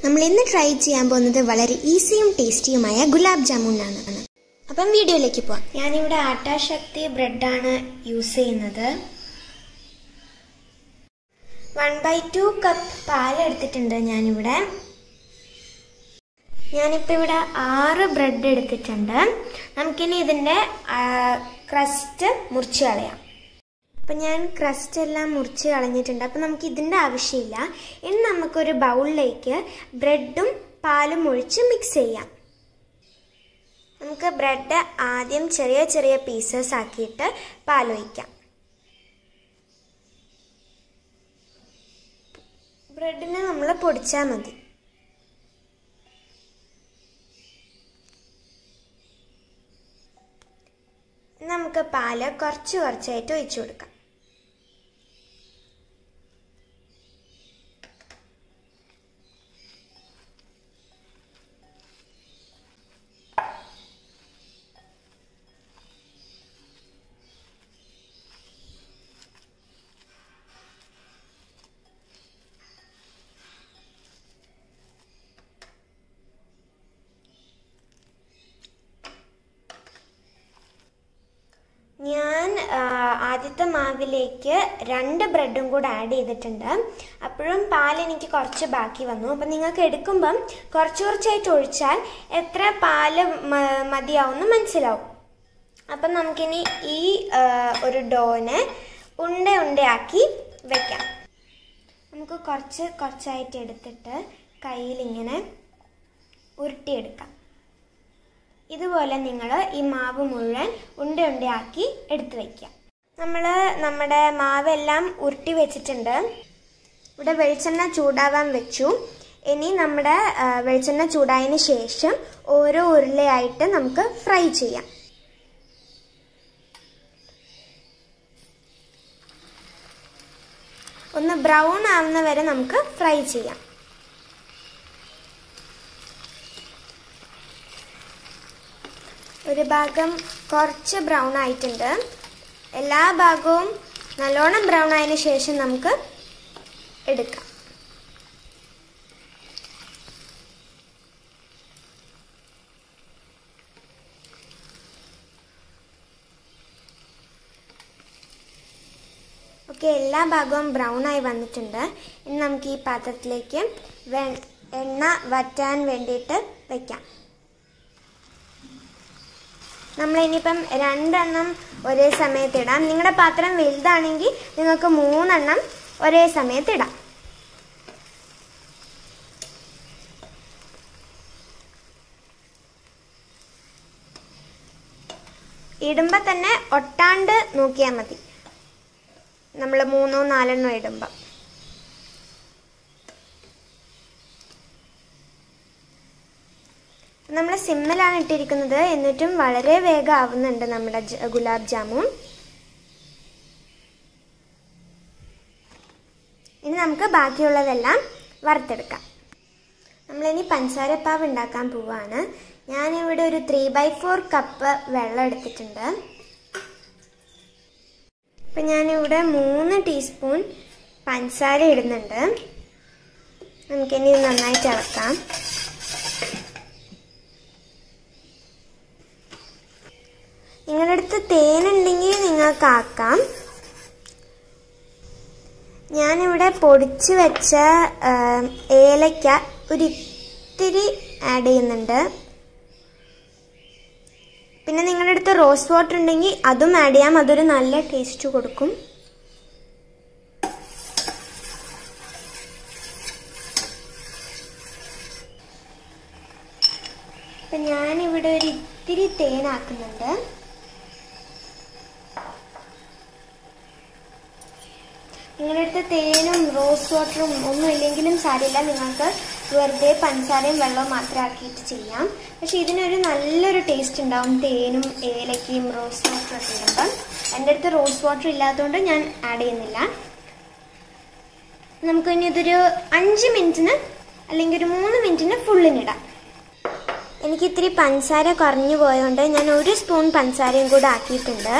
നമ്മൾ ഇന്ന് ട്രൈ ചെയ്യാൻ പോകുന്നത് വളരെ ഈസിയും ടേസ്റ്റിയുമായ ഗുലാബ് ജാമുനാണ് അപ്പം വീഡിയോയിലേക്ക് പോവാം ഞാനിവിടെ ആട്ടാശക്തി ബ്രെഡാണ് യൂസ് ചെയ്യുന്നത് വൺ ബൈ ടു കപ്പ് പാൽ എടുത്തിട്ടുണ്ട് ഞാനിവിടെ ഞാനിപ്പോൾ ഇവിടെ ആറ് ബ്രെഡ് എടുത്തിട്ടുണ്ട് നമുക്കിനി ഇതിൻ്റെ ക്രസ്റ്റ് മുറിച്ച് കളയാം അപ്പം ഞാൻ ക്രസ്റ്റ് എല്ലാം മുറിച്ച് കളഞ്ഞിട്ടുണ്ട് അപ്പം നമുക്ക് ഇതിൻ്റെ ആവശ്യമില്ല ഇനി നമുക്കൊരു ബൗളിലേക്ക് ബ്രെഡും പാലും ഒഴിച്ച് മിക്സ് ചെയ്യാം നമുക്ക് ബ്രെഡ് ആദ്യം ചെറിയ ചെറിയ പീസസ് ആക്കിയിട്ട് പാലൊഴിക്കാം ബ്രെഡിനെ നമ്മൾ പൊടിച്ചാൽ മതി നമുക്ക് പാല് കുറച്ച് കുറച്ചായിട്ട് ഒഴിച്ചു കൊടുക്കാം ഞാൻ ആദ്യത്തെ മാവിലേക്ക് രണ്ട് ബ്രെഡും കൂടെ ആഡ് ചെയ്തിട്ടുണ്ട് അപ്പോഴും പാൽ എനിക്ക് കുറച്ച് ബാക്കി വന്നു അപ്പം നിങ്ങൾക്ക് എടുക്കുമ്പം കുറച്ച് കുറച്ചായിട്ട് ഒഴിച്ചാൽ എത്ര പാല് മതിയാവുമെന്ന് മനസ്സിലാവും അപ്പം നമുക്കിനി ഈ ഒരു ഡോനെ ഉണ്ട ഉണ്ടയാക്കി വെക്കാം നമുക്ക് കുറച്ച് കുറച്ചായിട്ട് എടുത്തിട്ട് കയ്യിലിങ്ങനെ ഉരുട്ടിയെടുക്കാം ഇതുപോലെ നിങ്ങൾ ഈ മാവ് മുഴുവൻ ഉണ്ട ഉണ്ടയാക്കി എടുത്തു വയ്ക്കുക നമ്മൾ നമ്മുടെ മാവെല്ലാം ഉരുട്ടി വെച്ചിട്ടുണ്ട് ഇവിടെ വെളിച്ചെണ്ണ ചൂടാവാൻ വെച്ചു ഇനി നമ്മുടെ വെളിച്ചെണ്ണ ചൂടായതിന് ശേഷം ഓരോ ഉരുളയായിട്ട് നമുക്ക് ഫ്രൈ ചെയ്യാം ഒന്ന് ബ്രൗൺ ആവുന്ന വരെ നമുക്ക് ഫ്രൈ ചെയ്യാം ഒരു ഭാഗം കുറച്ച് ബ്രൗൺ ആയിട്ടുണ്ട് എല്ലാ ഭാഗവും നല്ലോണം ബ്രൗൺ ആയതിനു ശേഷം നമുക്ക് എടുക്കാം ഓക്കെ എല്ലാ ഭാഗവും ബ്രൗൺ ആയി വന്നിട്ടുണ്ട് ഇനി നമുക്ക് ഈ പാത്രത്തിലേക്ക് എണ്ണ വറ്റാൻ വേണ്ടിയിട്ട് വെക്കാം നമ്മൾ ഇനിയിപ്പം രണ്ടെണ്ണം ഒരേ സമയത്ത് ഇടാം നിങ്ങളുടെ പാത്രം വലുതാണെങ്കിൽ നിങ്ങൾക്ക് മൂന്നെണ്ണം ഒരേ സമയത്ത് ഇടാം ഇടുമ്പോൾ തന്നെ ഒട്ടാണ്ട് നോക്കിയാൽ മതി നമ്മൾ മൂന്നോ നാലെണ്ണോ ഇടുമ്പോൾ നമ്മൾ സിമ്മിലാണ് ഇട്ടിരിക്കുന്നത് എന്നിട്ടും വളരെ വേഗം ആവുന്നുണ്ട് നമ്മുടെ ഗുലാബ് ജാമുൻ ഇനി നമുക്ക് ബാക്കിയുള്ളതെല്ലാം വറുത്തെടുക്കാം നമ്മളിനി പഞ്ചസാരപ്പാവ് ഉണ്ടാക്കാൻ പോവാണ് ഞാനിവിടെ ഒരു ത്രീ ബൈ ഫോർ കപ്പ് വെള്ളം എടുത്തിട്ടുണ്ട് ഇപ്പം ഞാനിവിടെ മൂന്ന് ടീസ്പൂൺ പഞ്ചസാര ഇടുന്നുണ്ട് നമുക്കിനി ഇത് നന്നായിട്ട് ഇളക്കാം നിങ്ങളുടെ അടുത്ത് തേനുണ്ടെങ്കിൽ നിങ്ങൾക്ക് ആക്കാം ഞാനിവിടെ പൊടിച്ച് വെച്ച ഏലക്ക ഒരു ഇത്തിരി ആഡ് ചെയ്യുന്നുണ്ട് പിന്നെ നിങ്ങളുടെ അടുത്ത് റോസ് വാട്ടർ ഉണ്ടെങ്കിൽ അതും ആഡ് ചെയ്യാം അതൊരു നല്ല ടേസ്റ്റ് കൊടുക്കും അപ്പം ഞാനിവിടെ ഒരു ഇത്തിരി തേനാക്കുന്നുണ്ട് നിങ്ങളുടെ അടുത്ത് തേനും റോസ് വാട്ടറും ഒന്നും ഇല്ലെങ്കിലും സാരമില്ല നിങ്ങൾക്ക് വെറുതെ പഞ്ചസാരയും വെള്ളവും മാത്രം ആക്കിയിട്ട് ചെയ്യാം പക്ഷെ ഇതിനൊരു നല്ലൊരു ടേസ്റ്റ് ഉണ്ടാവും തേനും ഏലക്കയും റോസ് വാട്ടറും ഒക്കെ ഇടുമ്പം എൻ്റെ അടുത്ത് റോസ് വാട്ടർ ഇല്ലാത്തതുകൊണ്ട് ഞാൻ ആഡ് ചെയ്യുന്നില്ല നമുക്ക് ഇനി ഇതൊരു അഞ്ച് മിനിറ്റിന് അല്ലെങ്കിൽ ഒരു മൂന്ന് മിനിറ്റിന് ഫുള്ളിനിടാം എനിക്ക് ഇത്തിരി പഞ്ചസാര കുറഞ്ഞു പോയതുകൊണ്ട് ഞാൻ ഒരു സ്പൂൺ പഞ്ചസാരയും കൂടെ ആക്കിയിട്ടുണ്ട്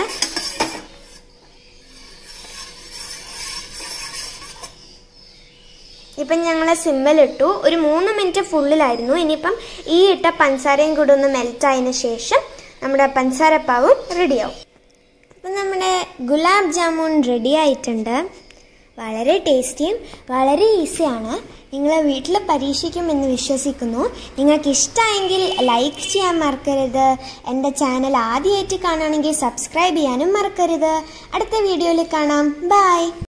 ഇപ്പം ഇപ്പം ഞങ്ങൾ സിമ്മിലിട്ടു ഒരു മൂന്ന് മിനിറ്റ് ഫുള്ളിലായിരുന്നു ഇനിയിപ്പം ഈ ഇട്ട പഞ്ചസാരയും കൂടെ ഒന്ന് മെൽറ്റ് ആയതിനു ശേഷം നമ്മുടെ പഞ്ചസാരപ്പാവും റെഡിയാവും അപ്പം നമ്മുടെ ഗുലാബ് ജാമുൻ റെഡി ആയിട്ടുണ്ട് വളരെ ടേസ്റ്റിയും വളരെ ഈസിയാണ് നിങ്ങൾ വീട്ടിൽ പരീക്ഷിക്കുമെന്ന് വിശ്വസിക്കുന്നു നിങ്ങൾക്ക് ഇഷ്ടമായെങ്കിൽ ലൈക്ക് ചെയ്യാൻ മറക്കരുത് എൻ്റെ ചാനൽ ആദ്യമായിട്ട് കാണുകയാണെങ്കിൽ സബ്സ്ക്രൈബ് ചെയ്യാനും മറക്കരുത് അടുത്ത വീഡിയോയിൽ കാണാം ബൈ